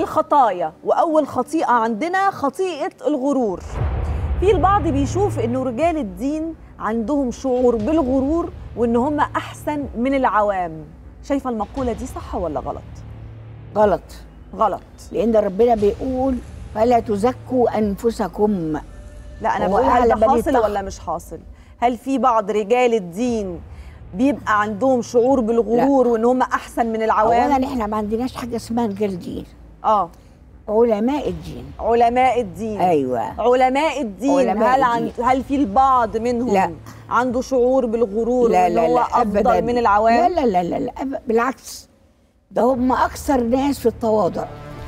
الخطايا واول خطيئه عندنا خطيئه الغرور في البعض بيشوف انه رجال الدين عندهم شعور بالغرور وان هم احسن من العوام شايفه المقوله دي صح ولا غلط غلط غلط لان ربنا بيقول فلا تزكوا انفسكم لا انا هو بقول هل أعلى ده بني حاصل الطخ. ولا مش حاصل هل في بعض رجال الدين بيبقى عندهم شعور بالغرور وان هم احسن من العوام اولا احنا ما عندناش حاجه اسمها رجال دين اه علماء الدين علماء الدين ايوه علماء الدين علماء هل عن الدين. هل في البعض منهم لا. عنده شعور بالغرور لا وان لا هو لا افضل أبداً. من العوام لا لا لا لا, لا أب- بالعكس ده هم اكثر ناس في التواضع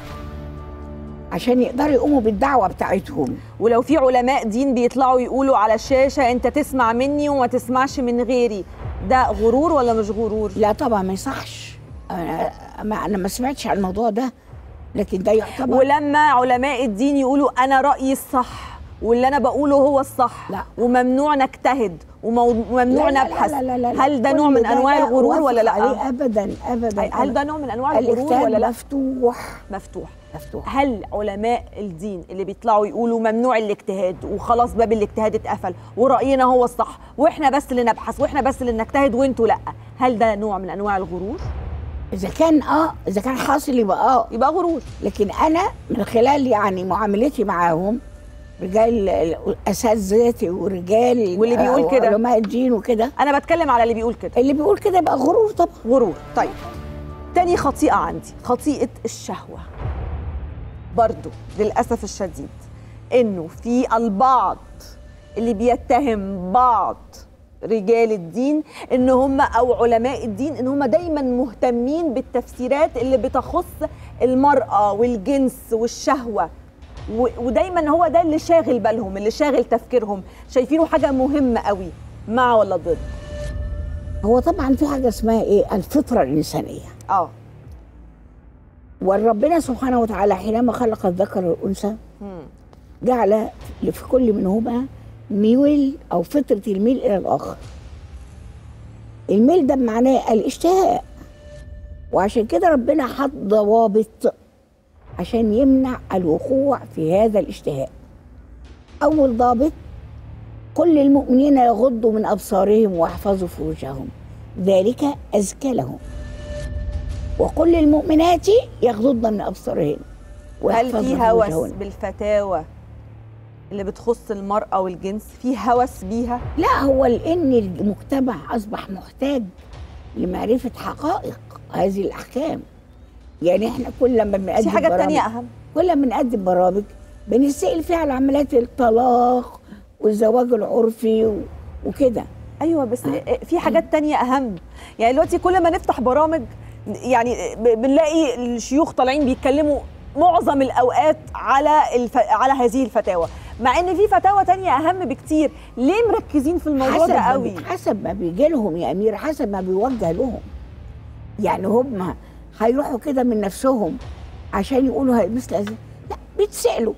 عشان يقدروا يقوموا بالدعوه بتاعتهم ولو في علماء دين بيطلعوا يقولوا على الشاشه انت تسمع مني وما تسمعش من غيري ده غرور ولا مش غرور لا طبعا ما يصحش انا ما انا ما سمعتش عن الموضوع ده لكن ده يعتبر ولما علماء الدين يقولوا انا رايي الصح واللي انا بقوله هو الصح لا. وممنوع نجتهد ومو- وممنوع لا لا نبحث لا لا لا لا. هل ده كل نوع من ده انواع لا الغرور أوافق ولا لا عليه ابدا ابدا هل ده نوع من انواع الغرور الكتاب ولا لا مفتوح مفتوح مفتوح هل علماء الدين اللي بيطلعوا يقولوا ممنوع الاجتهاد وخلاص باب الاجتهاد اتقفل ورأينا هو الصح واحنا بس اللي نبحث واحنا بس اللي نجتهد وانتوا لا هل ده نوع من انواع الغرور اذا كان اه اذا كان حاصل يبقى اه يبقى غرور لكن انا من خلال يعني معاملتي معاهم رجال اساتذتي ورجال واللي بيقول آه، كده؟ علماء الدين وكده انا بتكلم على اللي بيقول كده اللي بيقول كده يبقى غرور طبعا غرور طيب تاني خطيئة عندي خطيئة الشهوة برضو للأسف الشديد إنه في البعض اللي بيتهم بعض رجال الدين ان هم او علماء الدين ان هم دايما مهتمين بالتفسيرات اللي بتخص المراه والجنس والشهوه و- ودايما هو ده اللي شاغل بالهم اللي شاغل تفكيرهم شايفينه حاجه مهمه قوي مع ولا ضد هو طبعا في حاجه اسمها ايه الفطره الانسانيه اه وربنا سبحانه وتعالى حينما خلق الذكر والانثى مم. جعل في كل منهما ميول او فطره الميل الى الاخر الميل ده معناه الاشتهاء وعشان كده ربنا حط ضوابط عشان يمنع الوقوع في هذا الاشتهاء اول ضابط كل المؤمنين يغضوا من ابصارهم ويحفظوا فروجهم ذلك ازكى لهم وكل المؤمنات يغضضن من ابصارهن هل ويحفظن في هوس فروجهن. بالفتاوى اللي بتخص المرأة والجنس في هوس بيها لا هو لان المجتمع اصبح محتاج لمعرفه حقائق هذه الاحكام يعني احنا كل لما بنقدم في حاجة برامج تانية أهم كل لما بنقدم برامج بنسال فيها على عمليات الطلاق والزواج العرفي و- وكده ايوه بس في حاجات تانية اهم يعني دلوقتي كل ما نفتح برامج يعني ب- بنلاقي الشيوخ طالعين بيتكلموا معظم الاوقات على الف... على هذه الفتاوى مع ان في فتاوى تانية اهم بكتير ليه مركزين في الموضوع حسب ده ما قوي بي- حسب ما بيجي لهم يا امير حسب ما بيوجه لهم يعني هم هيروحوا كده من نفسهم عشان يقولوا هي- مثل هذه لا بيتسالوا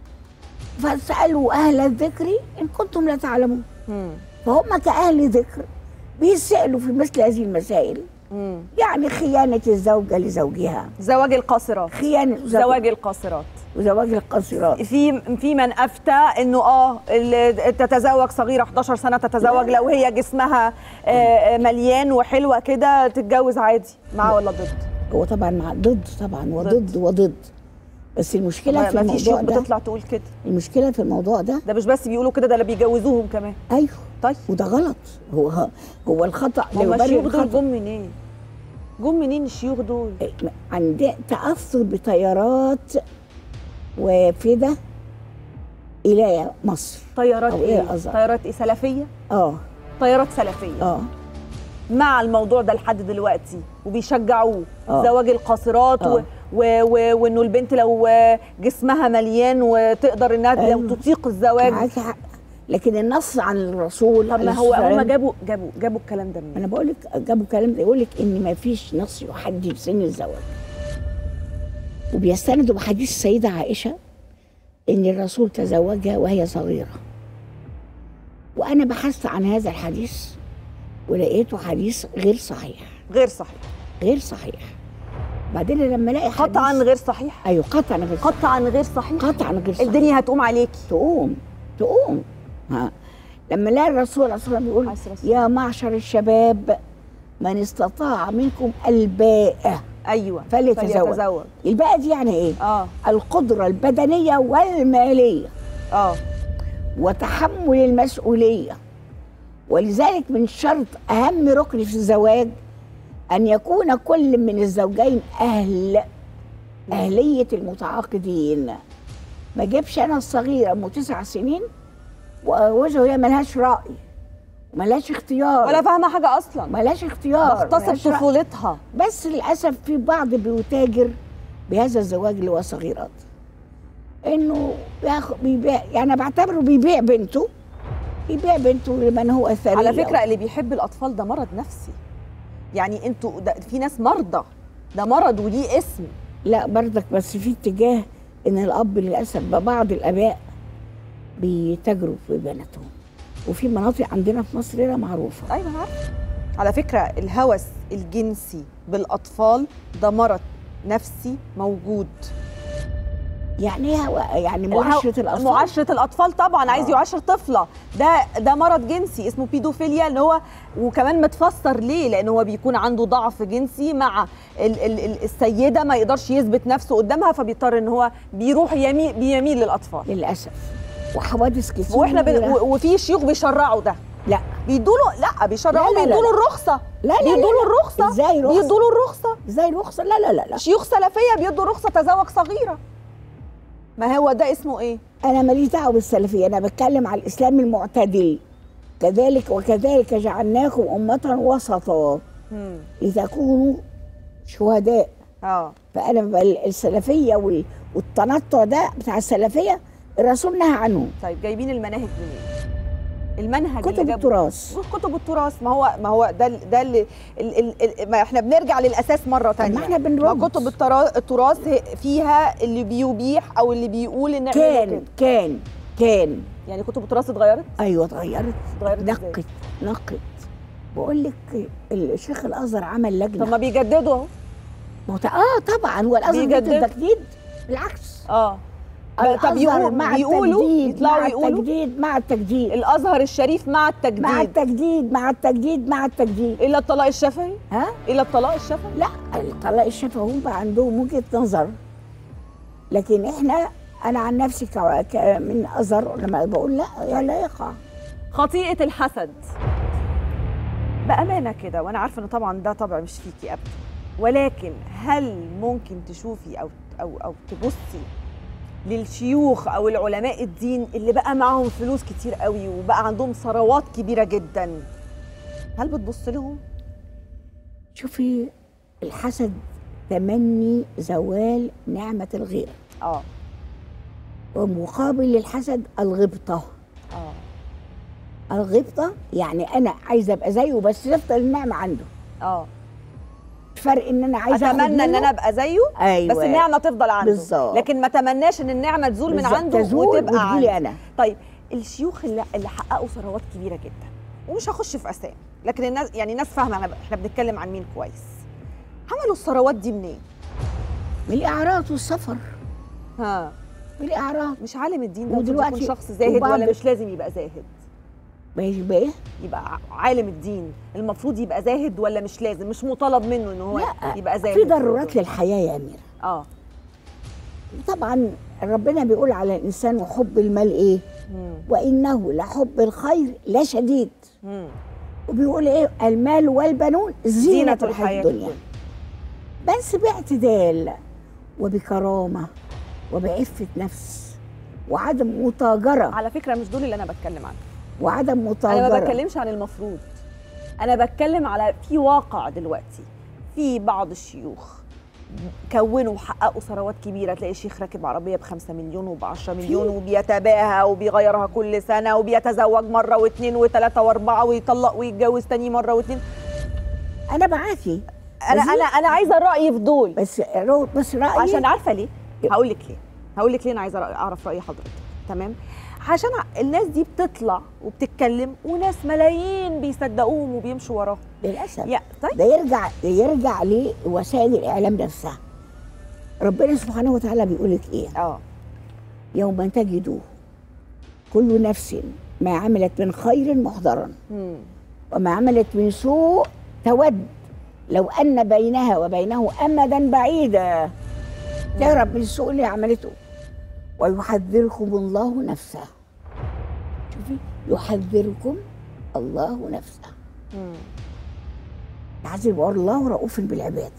فسالوا اهل الذكر ان كنتم لا تعلمون مم. فهم كاهل ذكر بيسالوا في مثل هذه المسائل مم. يعني خيانه الزوجه لزوجها زواج القاصرات خيانه زواج القاصرات وزواج القاصرات في في من افتى انه اه ال- تتزوج صغيره 11 سنه تتزوج لا، لا. لو هي جسمها آه، آه، مليان وحلوه كده تتجوز عادي مع ولا ضد هو طبعا مع ضد طبعا ضد. وضد وضد بس المشكله ما في ما في شيوخ الموضوع ده بتطلع تقول كده المشكله في الموضوع ده ده مش بس بيقولوا كده ده اللي بيجوزوهم كمان ايوه طيب وده غلط هو هو الخطا لا هم يبرر الشيوخ دول الخطا جم منين؟ جم منين الشيوخ دول؟ عند تاثر بتيارات وافده الى مصر طيارات أو إيه ايه؟ الأزهر؟ طيارات ايه سلفيه؟ اه طيارات سلفيه اه مع الموضوع ده لحد دلوقتي وبيشجعوه آه. زواج القاصرات و... آه. و... و... وانه البنت لو جسمها مليان وتقدر انها لو أيوة. تطيق الزواج معاكي حق لكن النص عن الرسول طب ما عليه هو الصلاة هم والسلام- جابوا جابوا جابوا الكلام ده منين؟ انا بقول لك جابوا كلام ده يقول لك ان ما فيش نص يحدد سن الزواج وبيستندوا بحديث السيده عائشه ان الرسول تزوجها وهي صغيره وانا بحثت عن هذا الحديث ولقيته حديث غير صحيح غير صحيح غير صحيح بعدين لما الاقي قطعا حديث- غير صحيح ايوه قطعا غير صحيح. قطعا غير صحيح قطعا غير صحيح. الدنيا هتقوم عليكي تقوم تقوم ها لما لاقي الرسول عليه الصلاه والسلام بيقول عليه الصلاة والسلام. يا معشر الشباب من استطاع منكم الباءة ايوه فليتزوج. فليتزوج. الباءة دي يعني ايه؟ اه القدرة البدنية والمالية اه وتحمل المسؤولية ولذلك من شرط أهم ركن في الزواج أن يكون كل من الزوجين أهل أهلية المتعاقدين ما جيبش أنا الصغيرة أم تسع سنين وأوجه وهي ملهاش رأي ملهاش اختيار ولا فاهمه حاجه اصلا ملاش اختيار بغتصب ملهاش رأي. طفولتها بس للاسف في بعض بيتاجر بهذا الزواج اللي هو صغيرات انه بياخ- بيبيع يعني أنا بعتبره بيبيع بنته بيبيع بنته لمن هو ثري على فكره اللي بيحب الاطفال ده مرض نفسي يعني انتوا ده في ناس مرضى ده مرض وليه اسم لا برضك بس في اتجاه ان الاب للاسف بعض الاباء بيتاجروا في بناتهم وفي مناطق عندنا في مصر هنا معروفه ايوه أنا عارفه على فكره الهوس الجنسي بالاطفال ده مرض نفسي موجود يعني ايه هو- يعني الهو- معاشره الاطفال معاشره الاطفال طبعا عايز آه. يعاشر طفله ده ده مرض جنسي اسمه بيدوفيليا اللي هو وكمان متفسر ليه لان هو بيكون عنده ضعف جنسي مع ال ال ال السيده ما يقدرش يثبت نفسه قدامها فبيضطر ان هو بيروح يميل بيميل للاطفال للاسف وحوادث كتير واحنا بن... و- وفي شيوخ بيشرعوا ده لا بيدوا له لا بيشرعوا لا، لا، بيدوا له لا. الرخصه لا، لا، بيدوا لا، له لا. الرخصه إزاي رخصة؟ بيدوا له الرخصه زي رخصه لا لا لا لا شيوخ سلفيه بيدوا رخصه تزوج صغيره ما هو ده اسمه ايه انا ماليش دعوه بالسلفيه انا بتكلم على الاسلام المعتدل كذلك وكذلك جعلناكم امه وسطا مم. لتكونوا شهداء اه فانا بقى السلفيه وال- والتنطع ده بتاع السلفيه الرسول نهى عنه طيب جايبين المناهج منين المنهج اللي كتب جابه- التراث كتب التراث ما هو ما هو ده ال- ده اللي ال ال ال ما احنا بنرجع للاساس مره طب ما ثانيه احنا بنرد. كتب الترا- التراث هي- فيها اللي بيبيح او اللي بيقول ان اعملوا كان كده. كان كان يعني كتب التراث اتغيرت ايوه اتغيرت اتغيرت ازاي؟ نقت نقت بقول لك الشيخ الازهر عمل طب لجنه ما بيجددوا اهو ما هو ت- اه طبعا هو الازهر ضد بيجدد. التجديد بالعكس اه طب الأزهر بيقول- مع بيقولوا التجديد يطلعوا مع يقولوا التجديد مع التجديد الازهر الشريف مع التجديد مع التجديد مع التجديد مع التجديد الا الطلاق الشفهي ها الا الطلاق الشفهي لا الطلاق الشفهي هم بقى عندهم وجهه نظر لكن احنا انا عن نفسي ك... ك... من ازهر لما بقول لا يا لا يقع خطيئه الحسد بامانه كده وانا عارفه ان طبعا ده طبع مش فيكي ابدا ولكن هل ممكن تشوفي او او او تبصي للشيوخ او العلماء الدين اللي بقى معاهم فلوس كتير قوي وبقى عندهم ثروات كبيره جدا هل بتبص لهم شوفي الحسد تمني زوال نعمه الغير اه ومقابل للحسد الغبطه اه الغبطه يعني انا عايزه ابقى زيه بس تفضل النعمه عنده اه الفرق ان انا عايزه آخد اتمنى ان منه. انا ابقى زيه ايوه بس النعمه تفضل عنده بالظبط. لكن ما تمناش ان النعمه تزول من بالظبط. عنده تزول وتبقى وتجيلي عنده انا طيب الشيوخ اللي, اللي حققوا ثروات كبيره جدا ومش هخش في اسامي لكن الناس يعني ناس فاهمه احنا احنا بنتكلم عن مين كويس عملوا الثروات دي منين من الاعراض والسفر ها من الاعراض مش عالم الدين ده المفروض ودلوقتي يكون شخص زاهد وبعض- ولا مش لازم يبقى زاهد ماشي بقى إيه؟ يبقى ع- عالم الدين المفروض يبقى زاهد ولا مش لازم مش مطالب منه ان هو لا يبقى زاهد في ضرورات للحياه يا اميره اه طبعا ربنا بيقول على الانسان وحب المال ايه مم. وانه لحب الخير لشديد مم. وبيقول ايه المال والبنون زينه الحياه الدنيا الدنيا. بس باعتدال وبكرامه وبعفه نفس وعدم متاجره على فكره مش دول اللي انا بتكلم عنهم وعدم انا متاجره ما بتكلمش عن المفروض انا بتكلم على في واقع دلوقتي في بعض الشيوخ كونوا وحققوا ثروات كبيره تلاقي شيخ راكب عربيه ب 5 مليون وب 10 مليون وبيتباهى وبيغيرها كل سنه وبيتزوج مره واثنين وثلاثه واربعه ويطلق ويتجوز تاني مره واثنين انا معاكي انا بس- انا انا عايزه الراي في دول بس رو- بس رايي عشان عارفه ليه هقول لك ليه هقول لك ليه انا عايزه اعرف راي حضرتك تمام عشان ع- الناس دي بتطلع وبتتكلم وناس ملايين بيصدقوهم وبيمشوا وراهم للاسف يا طيب ده يرجع ده يرجع لوسائل الاعلام نفسها ربنا سبحانه وتعالى بيقول لك ايه اه يوم تجد كل نفس ما عملت من خير محضرا مم. وما عملت من سوء تود لو ان بينها وبينه امدا بعيدا تهرب من السوء اللي عملته ويحذركم الله نفسه شوفي يحذركم الله نفسه مم. عزيز الله رؤوف بالعباد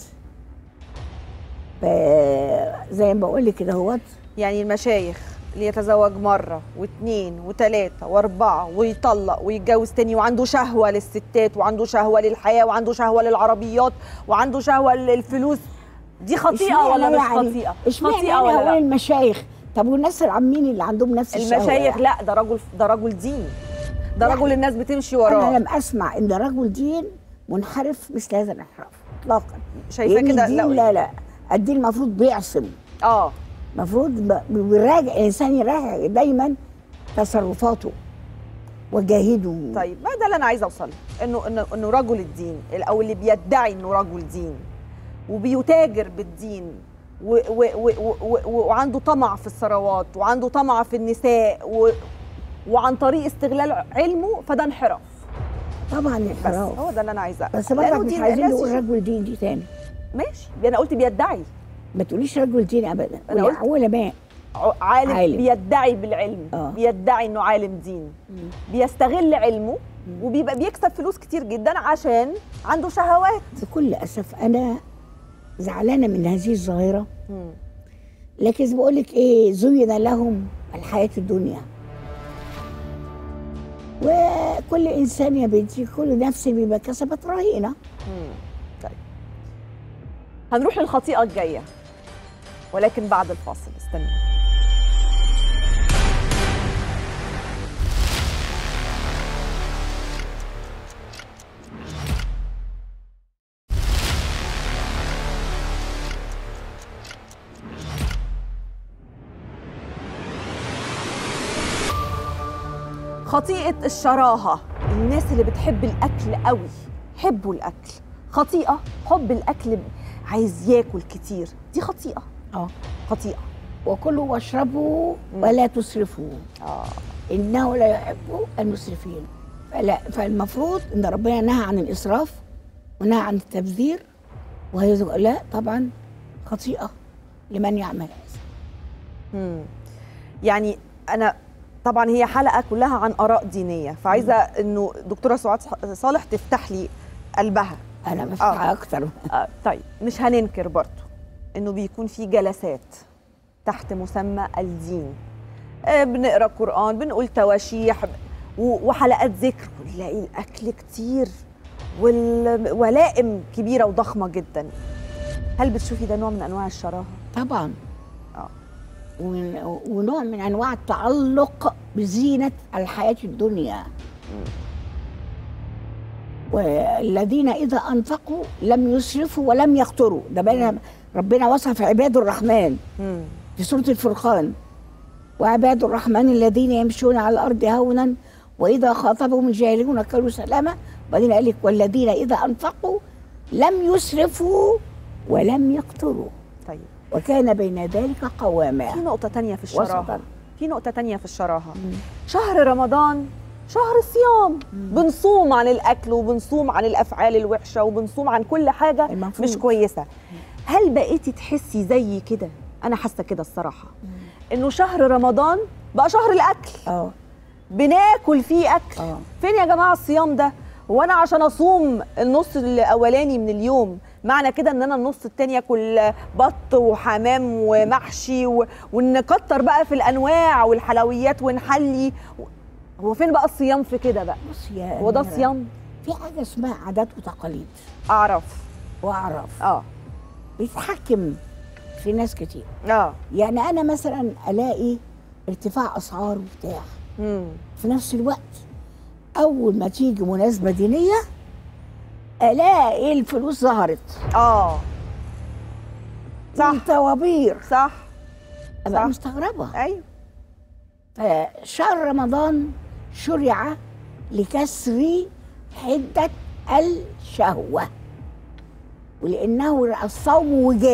فزي ما بقول لك كده هوت يعني المشايخ اللي يتزوج مرة واثنين وثلاثة وأربعة ويطلق ويتجوز تاني وعنده شهوة للستات وعنده شهوة للحياة وعنده شهوة للعربيات وعنده شهوة للفلوس دي خطيئة ولا مش خطيئة؟ اشمعنى خطيئة يعني ولا هقول لا؟ المشايخ طب والناس العامين اللي عندهم نفس الشهوة المشايخ يعني؟ لا ده رجل ده رجل دين ده لا. رجل الناس بتمشي انا وراه لم اسمع ان رجل دين منحرف مثل هذا الانحراف اطلاقا شايفة لأن كده الدين لا لا الدين المفروض بيعصم اه المفروض ب- بيراجع الانسان يراجع دايما تصرفاته وجاهده طيب ما ده اللي انا عايزه اوصل له انه انه انه رجل الدين او اللي بيدعي انه رجل دين وبيتاجر بالدين و و و و و وعنده طمع في الثروات وعنده طمع في النساء و وعن طريق استغلال علمه فده انحراف طبعا بس انحراف هو ده اللي انا عايزاه بس لأنه برضك مش دين عايزين الناس نقول يشوف- رجل دين دي تاني ماشي انا قلت بيدعي ما تقوليش رجل دين ابدا أنا قولي قلت- علماء ع- عالم, عالم. بيدعي بالعلم آه. بيدعي انه عالم دين بيستغل علمه وبيبقى بيكسب فلوس كتير جدا عشان عنده شهوات بكل اسف انا زعلانه من هذه الظاهره مم. لكن زي بقول لك ايه زين لهم الحياه الدنيا وكل انسان يا بنتي كل نفس بما كسبت رهينه مم. طيب هنروح للخطيئة الجاية ولكن بعد الفاصل استنى خطيئة الشراهة الناس اللي بتحب الأكل قوي حبوا الأكل خطيئة حب الأكل عايز ياكل كتير دي خطيئة اه خطيئة وكلوا واشربوا مم. ولا تسرفوا آه. انه لا يحب المسرفين فلا فالمفروض ان ربنا نهى عن الاسراف ونهى عن التبذير وهي لا طبعا خطيئه لمن يعمل هذا مم. يعني أنا طبعا هي حلقة كلها عن آراء دينية فعايزة إنه دكتورة سعاد صالح تفتح لي قلبها انا آه. بفتح اكتر آه، طيب مش هننكر برضو انه بيكون في جلسات تحت مسمى الدين آه، بنقرا قران بنقول تواشيح ب- و- وحلقات ذكر ونلاقي الاكل كتير والولائم كبيره وضخمه جدا هل بتشوفي ده نوع من انواع الشراهه طبعا اه ومن- ونوع من انواع التعلق بزينه الحياه الدنيا والذين اذا انفقوا لم يسرفوا ولم يقتروا ده بين ربنا وصف عباد الرحمن مم. في سورة الفرقان وعباد الرحمن الذين يمشون على الأرض هونا وإذا خاطبهم الجاهلون قالوا سلاما وبعدين قال لك والذين إذا أنفقوا لم يسرفوا ولم يقتروا طيب وكان بين ذلك قواما في نقطه تانية في الشراهه وسطا في نقطه تانية في الشراهه شهر رمضان شهر الصيام بنصوم عن الاكل وبنصوم عن الافعال الوحشه وبنصوم عن كل حاجه المفروض. مش كويسه هل بقيتي تحسي زي كده انا حاسه كده الصراحه انه شهر رمضان بقى شهر الاكل اه بناكل فيه اكل اه فين يا جماعه الصيام ده هو انا عشان اصوم النص الاولاني من اليوم معنى كده ان انا النص التاني اكل بط وحمام ومحشي و... ونكتر بقى في الانواع والحلويات ونحلي هو فين بقى الصيام في كده بقى بص يا هو ده أميرة، صيام في حاجة اسمها عادات وتقاليد اعرف وأعراف اه بيتحكم في ناس كتير اه يعني أنا مثلا ألاقي ارتفاع أسعار وبتاع امم في نفس الوقت اول ما تيجي مناسبه دينيه الاقي الفلوس ظهرت اه صح الطوابير صح ابقى صح. مستغربه ايوه فشهر رمضان شرع لكسر حده الشهوه ولانه الصوم وجاء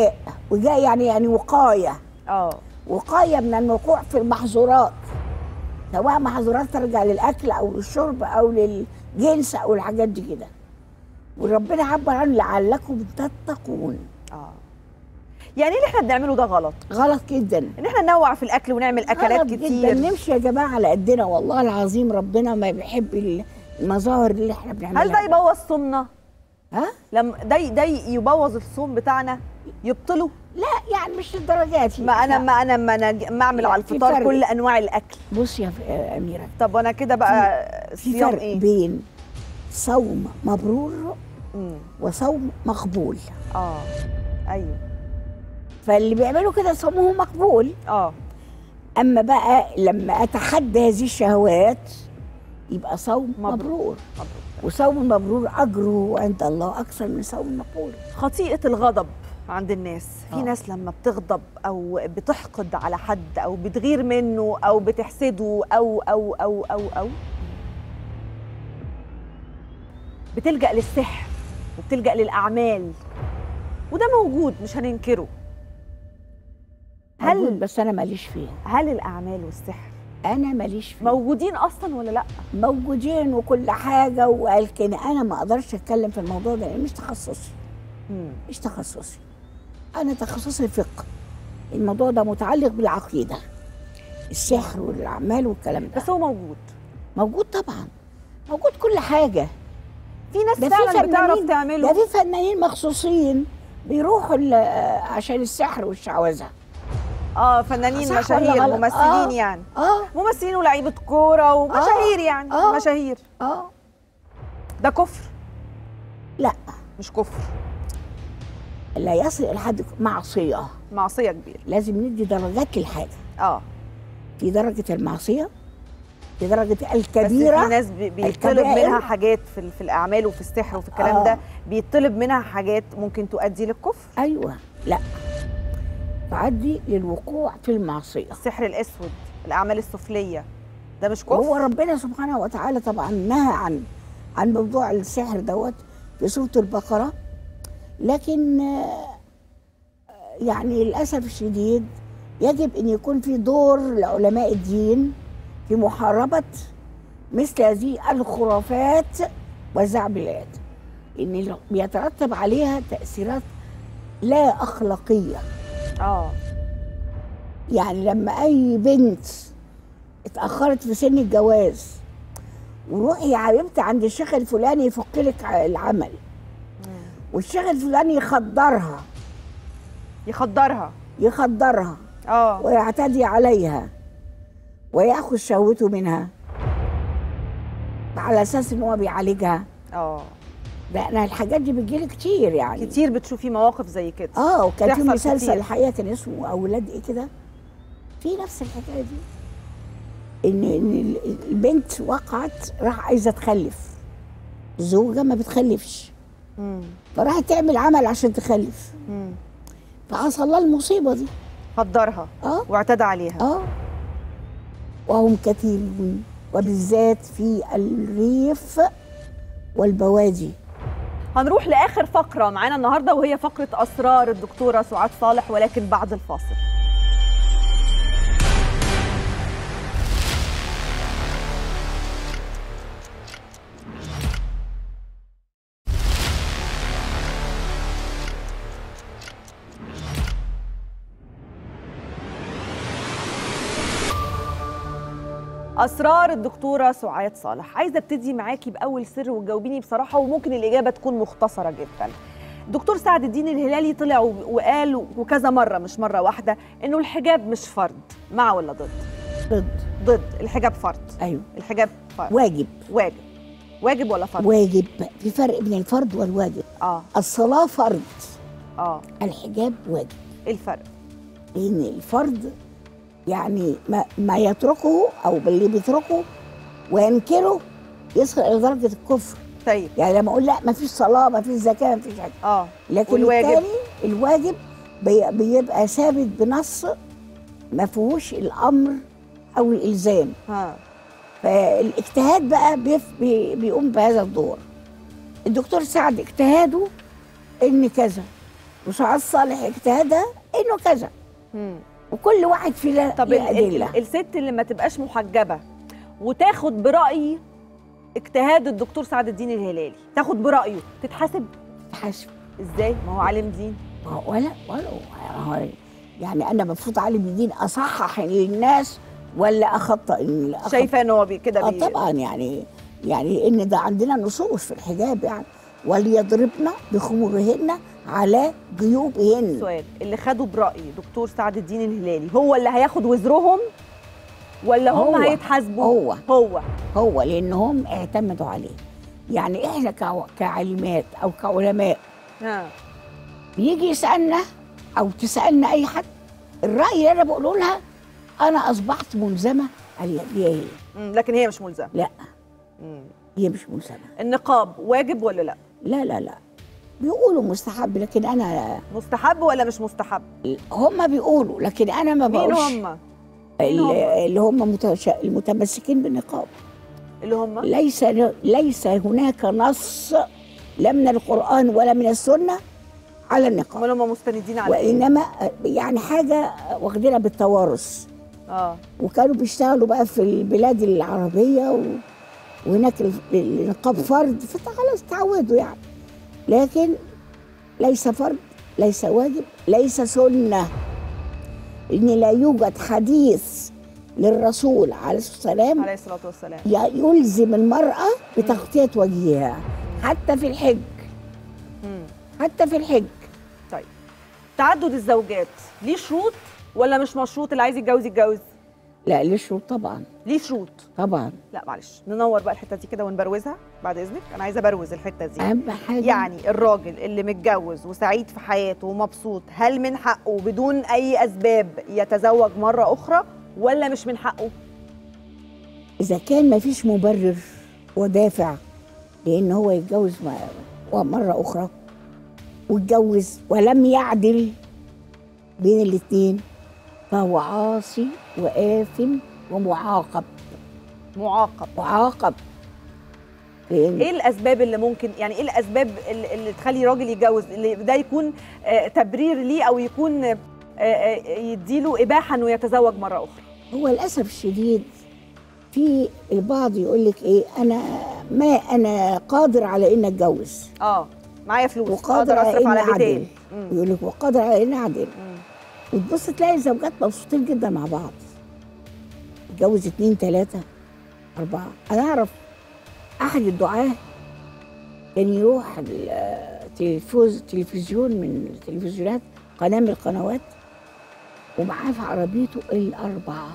وجاء يعني يعني وقايه اه وقايه من الوقوع في المحظورات سواء محظورات ترجع للاكل او للشرب او للجنس او الحاجات دي كده وربنا عبر عن لعلكم تتقون اه يعني اللي احنا بنعمله ده غلط غلط جدا ان احنا ننوع في الاكل ونعمل اكلات غلط جدا كتير نمشي يا جماعه على قدنا والله العظيم ربنا ما بيحب المظاهر اللي احنا بنعملها هل ده يبوظ صومنا ها لما ده ده يبوظ الصوم بتاعنا يبطله لا يعني مش للدرجات ما انا ما انا ما انا ما اعمل لا، على في الفطار فرق. كل انواع الاكل بص يا ف- يا اميره طب وانا كده بقى في صيام فرق ايه بين صوم مبرور مم. وصوم مقبول اه ايوه فاللي بيعملوا كده صومه مقبول اه اما بقى لما اتحدى هذه الشهوات يبقى صوم مبرور. مبرور, مبروك. وصوم المبرور اجره عند الله اكثر من صوم المقبول خطيئه الغضب عند الناس في آه. ناس لما بتغضب او بتحقد على حد او بتغير منه او بتحسده او او او او او بتلجأ للسحر وبتلجأ للأعمال وده موجود مش هننكره هل هل بس انا ماليش فيها هل الأعمال والسحر انا ماليش فيها موجودين أصلا ولا لأ؟ موجودين وكل حاجه ولكن انا ما اقدرش اتكلم في الموضوع ده لأن مش تخصصي مم. مش تخصصي انا تخصصي فقه الموضوع ده متعلق بالعقيده السحر والاعمال والكلام ده بس هو موجود موجود طبعا موجود كل حاجه في ناس ده في فعلا بتعرف فنانين- تعمله ده في فنانين مخصوصين بيروحوا ال- عشان السحر والشعوذه اه فنانين صح ولا مشاهير غلط؟ ممثلين آه. يعني اه ممثلين ولاعيبه كوره ومشاهير يعني آه. مشاهير اه ده كفر لا مش كفر لا يصل الى حد معصيه معصيه كبيره لازم ندي درجات للحاجه اه في درجه المعصيه في درجه بس في الكبيره ناس بي- بيطلب الكبائر. منها حاجات في, ال- في الاعمال وفي السحر وفي الكلام آه. ده بيطلب منها حاجات ممكن تؤدي للكفر ايوه لا تعدي للوقوع في المعصيه السحر الاسود الاعمال السفليه ده مش وهو كفر ربنا سبحانه وتعالى طبعا نهى عن عن موضوع السحر دوت في سوره البقره لكن آه، يعني للاسف الشديد يجب ان يكون في دور لعلماء الدين في محاربه مثل هذه الخرافات والزعبلات ان ال- بيترتب عليها تاثيرات لا اخلاقيه اه يعني لما اي بنت اتاخرت في سن الجواز وروحي يا حبيبتي عند الشيخ الفلاني يفك لك العمل والشيخ الفلاني يخدرها يخدرها يخدرها اه ويعتدي عليها وياخذ شهوته منها على اساس ان هو بيعالجها اه ده انا الحاجات دي بتجيلي كتير يعني كتير بتشوفي مواقف زي كده اه وكان في بتحصل مسلسل كتير. الحقيقه كان اسمه اولاد ايه كده في نفس الحكايه دي ان ان ال- البنت وقعت راح عايزه تخلف زوجه ما بتخلفش مم. فراحت تعمل عمل عشان تخلف مم. فحصل لها المصيبه دي خدرها اه واعتدى عليها اه وهم كثيرون وبالذات في الريف والبوادي هنروح لاخر فقره معانا النهارده وهي فقره اسرار الدكتوره سعاد صالح ولكن بعد الفاصل اسرار الدكتوره سعاد صالح عايزه ابتدي معاكي باول سر وتجاوبيني بصراحه وممكن الاجابه تكون مختصره جدا دكتور سعد الدين الهلالي طلع و- وقال وكذا مره مش مره واحده انه الحجاب مش فرض مع ولا ضد ضد ضد الحجاب فرض ايوه الحجاب فرض واجب واجب واجب ولا فرض واجب في فرق بين الفرض والواجب اه الصلاه فرض اه الحجاب واجب ايه الفرق لان الفرض يعني ما, ما يتركه او اللي بيتركه وينكره يصل الى درجه الكفر طيب يعني لما اقول لا ما فيش صلاه ما فيش زكاه ما فيش حاجه اه لكن والواجب؟ التاني الواجب بي- بيبقى ثابت بنص ما فيهوش الامر او الالزام ها فالاجتهاد بقى بيف بي بيقوم بهذا الدور الدكتور سعد اجتهاده ان كذا وسعاد صالح اجتهادها انه كذا مم. وكل واحد فينا طب ليه ال- ال- ادله ال- الست اللي ما تبقاش محجبه وتاخد براي اجتهاد الدكتور سعد الدين الهلالي تاخد برايه تتحاسب حسب ازاي ما هو عالم دين ما هو ولا ولا هو- يعني انا المفروض عالم الدين اصحح للناس ولا اخطا ال- أخطأ شايفه ان هو بي كده اه بي طبعا يعني يعني ان ده عندنا نصوص في الحجاب يعني وليضربن بخمورهن على جيوبهن سؤال اللي خدوا براي دكتور سعد الدين الهلالي هو اللي هياخد وزرهم ولا هم هو. هيتحاسبوا هو. هو هو لانهم اعتمدوا عليه يعني احنا كع- كعالمات او كعلماء ها بيجي يسالنا او تسالنا اي حد الراي اللي انا بقوله لها انا اصبحت ملزمه عليها بيها هي مم، لكن هي مش ملزمه لا مم. هي مش ملزمه النقاب واجب ولا لا لا لا لا بيقولوا مستحب لكن انا مستحب ولا مش مستحب هم بيقولوا لكن انا ما مين بقولش هم مين ال- هم؟ اللي هم متش- المتمسكين بالنقاب اللي هم ليس ليس هناك نص لا من القرآن ولا من السنة على النقاب امال هم مستندين على ايه وإنما يعني حاجة واخدينها بالتوارث اه وكانوا بيشتغلوا بقى في البلاد العربية و... وهناك ال- النقاب فرض فخلاص تعودوا يعني لكن ليس فرض ليس واجب ليس سنة إن لا يوجد حديث للرسول عليه الصلاة والسلام عليه الصلاه والسلام ي- يلزم المرأة بتغطية وجهها حتى في الحج مم. حتى في الحج طيب تعدد الزوجات ليه شروط ولا مش مشروط اللي عايز يتجوز يتجوز لا ليه شروط طبعا ليه شروط طبعا لا معلش ننور بقى الحته دي كده ونبروزها بعد اذنك انا عايزه ابروز الحته دي أهم حاجة يعني الراجل اللي متجوز وسعيد في حياته ومبسوط هل من حقه بدون اي اسباب يتزوج مره اخرى ولا مش من حقه إذا كان ما فيش مبرر ودافع لأن هو يتجوز م- مرة أخرى واتجوز ولم يعدل بين الاتنين فهو عاصي وآثم ومعاقب معاقب معاقب لأن ايه الاسباب اللي ممكن يعني ايه الاسباب اللي, اللي تخلي راجل يتجوز اللي ده يكون آه تبرير ليه او يكون آه آه يديله اباحه انه يتزوج مره اخرى هو للاسف الشديد في البعض يقول لك ايه انا ما انا قادر على ان اتجوز اه معايا فلوس وقادر اقدر على اصرف ان على اعدل بيتين مم. يقول لك وقادر على ان اعدل مم. وتبص تلاقي زوجات مبسوطين جدا مع بعض يتجوز اتنين تلاته اربعه انا اعرف احد الدعاه كان يروح التلفوز تلفزيون من التلفزيونات قناه من القنوات ومعاه في عربيته الاربعه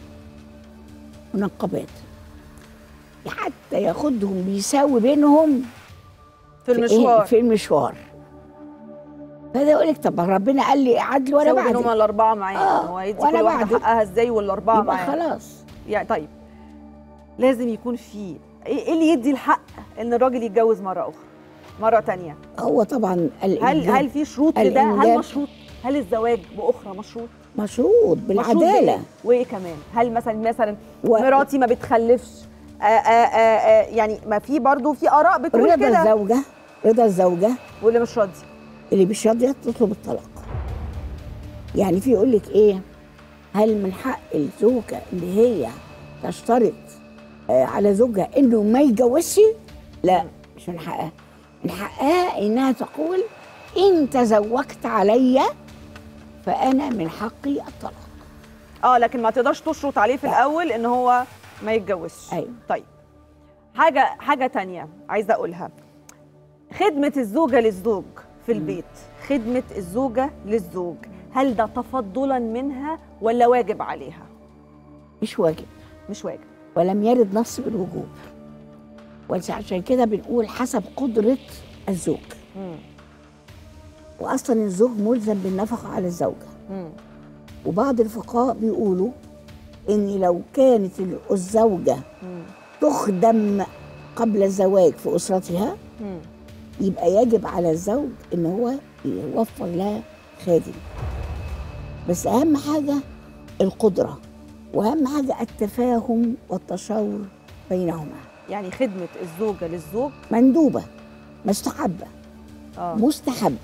منقبات حتى ياخدهم بيساوي بينهم في إيه؟ المشوار في المشوار فده يقول لك طب ربنا قال لي عدل وانا سوي بينهم بعدل الاربعه معاه آه، هو هيدي وأنا كل واحده بعدل. حقها ازاي والاربعه يبقى معاه خلاص يعني طيب لازم يكون في ايه إيه اللي يدي الحق ان الراجل يتجوز مره اخرى مره تانية هو طبعا هل الإنجاب هل في شروط لده هل الإنجاب. مشروط هل الزواج باخرى مشروط مشروط مشروط بالعداله بإيه؟ وايه كمان هل مثلا مثلا و- مراتي ما بتخلفش آآ آآ آآ يعني ما في برضو في اراء بتقول رضا كده الزوجه رضا الزوجه واللي مش راضي اللي مش راضيه تطلب الطلاق يعني في يقول لك ايه هل من حق الزوجه ان هي تشترط آه، على زوجها انه ما يتجوزش لا مش من حقها من حقها انها تقول ان تزوجت علي فانا من حقي الطلاق اه لكن ما تقدرش تشرط عليه في لا. الاول ان هو ما يتجوزش ايوه طيب حاجه حاجه تانية عايزه اقولها خدمه الزوجه للزوج في البيت خدمه الزوجه للزوج هل ده تفضلا منها ولا واجب عليها مش واجب مش واجب ولم يرد نص بالوجوب وعشان كده بنقول حسب قدرة الزوج مم. وأصلا الزوج ملزم بالنفقة على الزوجة مم. وبعض الفقهاء بيقولوا إن لو كانت الزوجة مم. تخدم قبل الزواج في أسرتها مم. يبقى يجب على الزوج إن هو يوفر لها خادم بس أهم حاجة القدرة وأهم حاجة التفاهم والتشاور بينهما يعني خدمه الزوجه للزوج مندوبة مستحبة اه مستحبة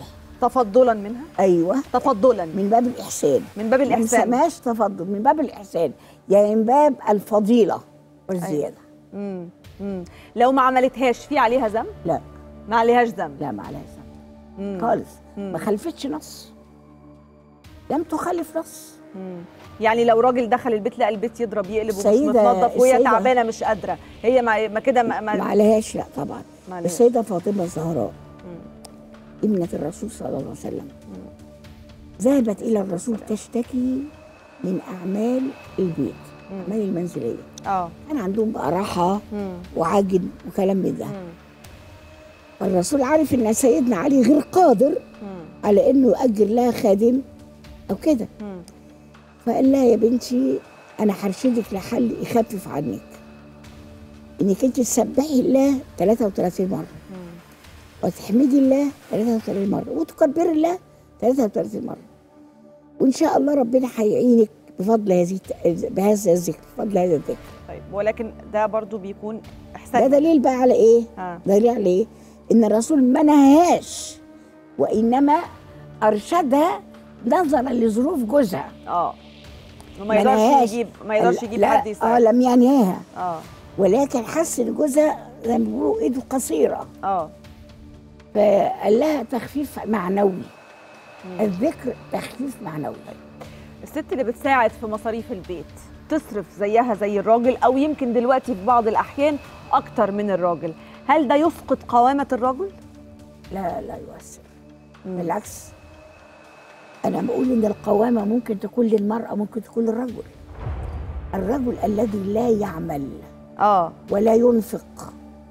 تفضلا منها ايوه تفضلا من باب الاحسان من باب ما الاحسان نسميهاش تفضل من باب الاحسان يعني من باب الفضيله والزياده مم. مم. لو ما عملتهاش في عليها ذنب لا ما عليهاش ذنب لا ما عليها ذنب مم. خالص مم. ما خلفتش نص لم تخلف نص مم. يعني لو راجل دخل البيت لقى البيت يضرب يقلب ومش السيدة- متنظف وهي السيدة- تعبانه مش قادره هي ما, ما كده ما, ما ما عليهاش لا طبعا ما عليهاش. السيده فاطمه الزهراء مم. ابنه الرسول صلى الله عليه وسلم ذهبت الى الرسول تشتكي من اعمال البيت اعمال المنزليه اه كان عندهم بقى راحه مم. وعجن وكلام من ده مم. فالرسول عارف ان سيدنا علي غير قادر مم. على انه يؤجر لها خادم او كده مم. فقال لها يا بنتي انا هرشدك لحل يخفف عنك انك انت تسبحي الله 33 مره وتحمدي الله 33 مره وتكبري الله 33 مره وان شاء الله ربنا هيعينك بفضل هذه بهذا الذكر بفضل هذا الذكر طيب ولكن ده برضو بيكون ده احسان دليل بقى على ايه؟ ها. دليل على ايه؟ ان الرسول ما نهاش وانما ارشدها نظرا لظروف جوزها اه وما ما يقدرش نهاش. يجيب ما يقدرش يجيب لا، حد اه يساعد لم ينهاها اه ولكن حس ان جوزها زي ما بيقولوا ايده قصيره اه فقال لها تخفيف معنوي الذكر تخفيف معنوي الست اللي بتساعد في مصاريف البيت تصرف زيها زي الراجل او يمكن دلوقتي في بعض الاحيان اكتر من الراجل هل ده يفقد قوامه الرجل لا لا يؤثر بالعكس انا بقول ان القوامه ممكن تكون للمراه ممكن تكون للرجل الرجل الذي لا يعمل اه ولا ينفق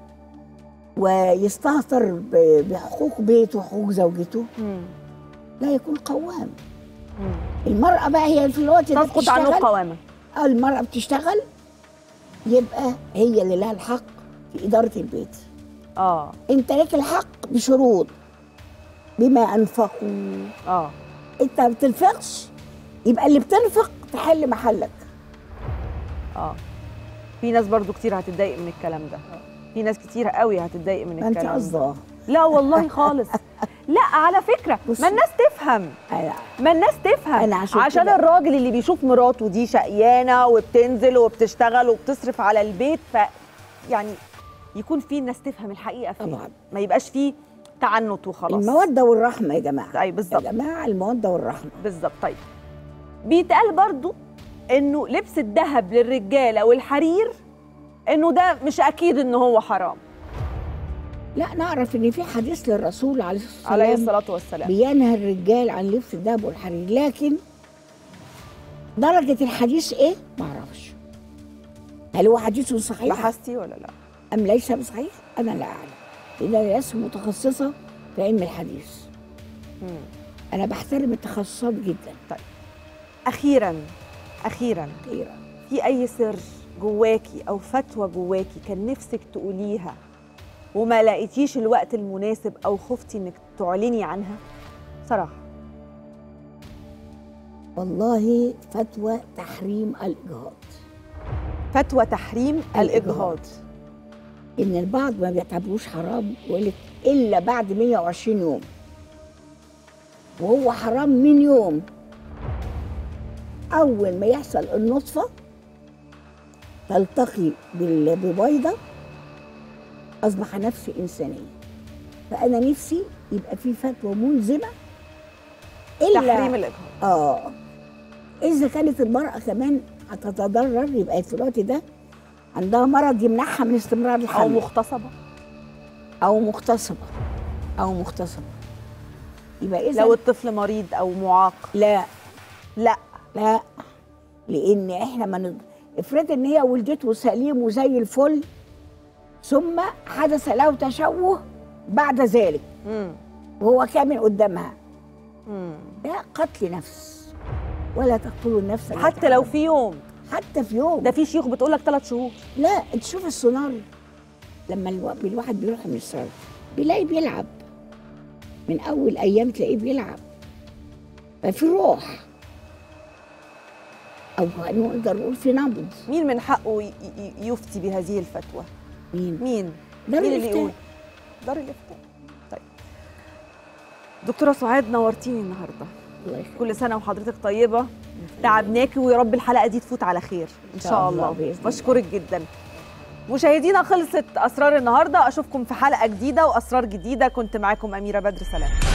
ويستهتر ب- بحقوق بيته وحقوق زوجته مم. لا يكون قوام مم. المرأة بقى هي في الوقت ده تسقط عنه بتشتغل القوامه اه المرأة بتشتغل يبقى هي اللي لها الحق في إدارة البيت اه انت لك الحق بشروط بما أنفقوا اه انت ما بتنفقش يبقى اللي بتنفق تحل محلك اه في ناس برضو كتير هتتضايق من الكلام ده في ناس كتير قوي هتتضايق من ما انت الكلام ده قصده لا والله خالص لا على فكره بصي. ما الناس تفهم ما الناس تفهم أنا عشان عشان كده- الراجل اللي بيشوف مراته دي شقيانه وبتنزل وبتشتغل وبتصرف على البيت ف يعني يكون في الناس تفهم الحقيقه فيه طبعاً. ما يبقاش فيه تعنت وخلاص المودة والرحمة يا جماعة أي يا بالظبط جماعة المودة والرحمة بالظبط طيب بيتقال برضو انه لبس الذهب للرجاله والحرير انه ده مش اكيد ان هو حرام لا نعرف ان في حديث للرسول عليه الصلاة عليه والسلام الصلاه والسلام بينهى الرجال عن لبس الذهب والحرير لكن درجة الحديث ايه؟ ما اعرفش هل هو حديث صحيح لاحظتي ولا لا ام ليس بصحيح؟ انا لا اعلم لان انا لست متخصصة في علم الحديث مم. انا بحترم التخصصات جدا اخيرا اخيرا كثيرا في اي سر جواكي او فتوى جواكي كان نفسك تقوليها وما لقيتيش الوقت المناسب او خفتي انك تعلني عنها صراحه والله فتوى تحريم الاجهاض فتوى تحريم الاجهاض ان البعض ما بيعتبروش حرام يقول لك الا بعد 120 يوم وهو حرام من يوم اول ما يحصل النطفه تلتقي بال- ببيضه اصبح نفس انسانيه فانا نفسي يبقى في فتوى ملزمه الا تحريم الاجهاض اه اذا كانت المراه كمان هتتضرر يبقى في الوقت ده عندها مرض يمنعها من استمرار او الحمل مغتصبه او مغتصبه او مغتصبه يبقى اذا لو الطفل مريض او معاق لا لا لا لان احنا ما ند... افرض ان هي ولدته سليم وزي الفل ثم حدث له تشوه بعد ذلك مم. وهو كامل قدامها مم. ده قتل نفس ولا تقتلوا النفس التي حتى لو حرم- في يوم حتى في يوم ده في شيوخ بتقول لك ثلاث شهور لا انت شوف السونار لما الو- الواحد بيروح من السونار بيلاقي بيلعب من اول ايام تلاقيه بيلعب ففي روح او نقدر نقول في نبض مين من حقه ي- ي- يفتي بهذه الفتوى مين مين دار مين اللي الإفتاء. يقول دار الافتاء طيب دكتوره سعاد نورتيني النهارده الله يخليك كل سنه وحضرتك طيبه تعبناكي ويا رب الحلقه دي تفوت على خير ان شاء شاء الله الله بإذن الله. بشكرك جدا مشاهدينا خلصت اسرار النهارده اشوفكم في حلقه جديده واسرار جديده كنت معاكم اميره بدر سلام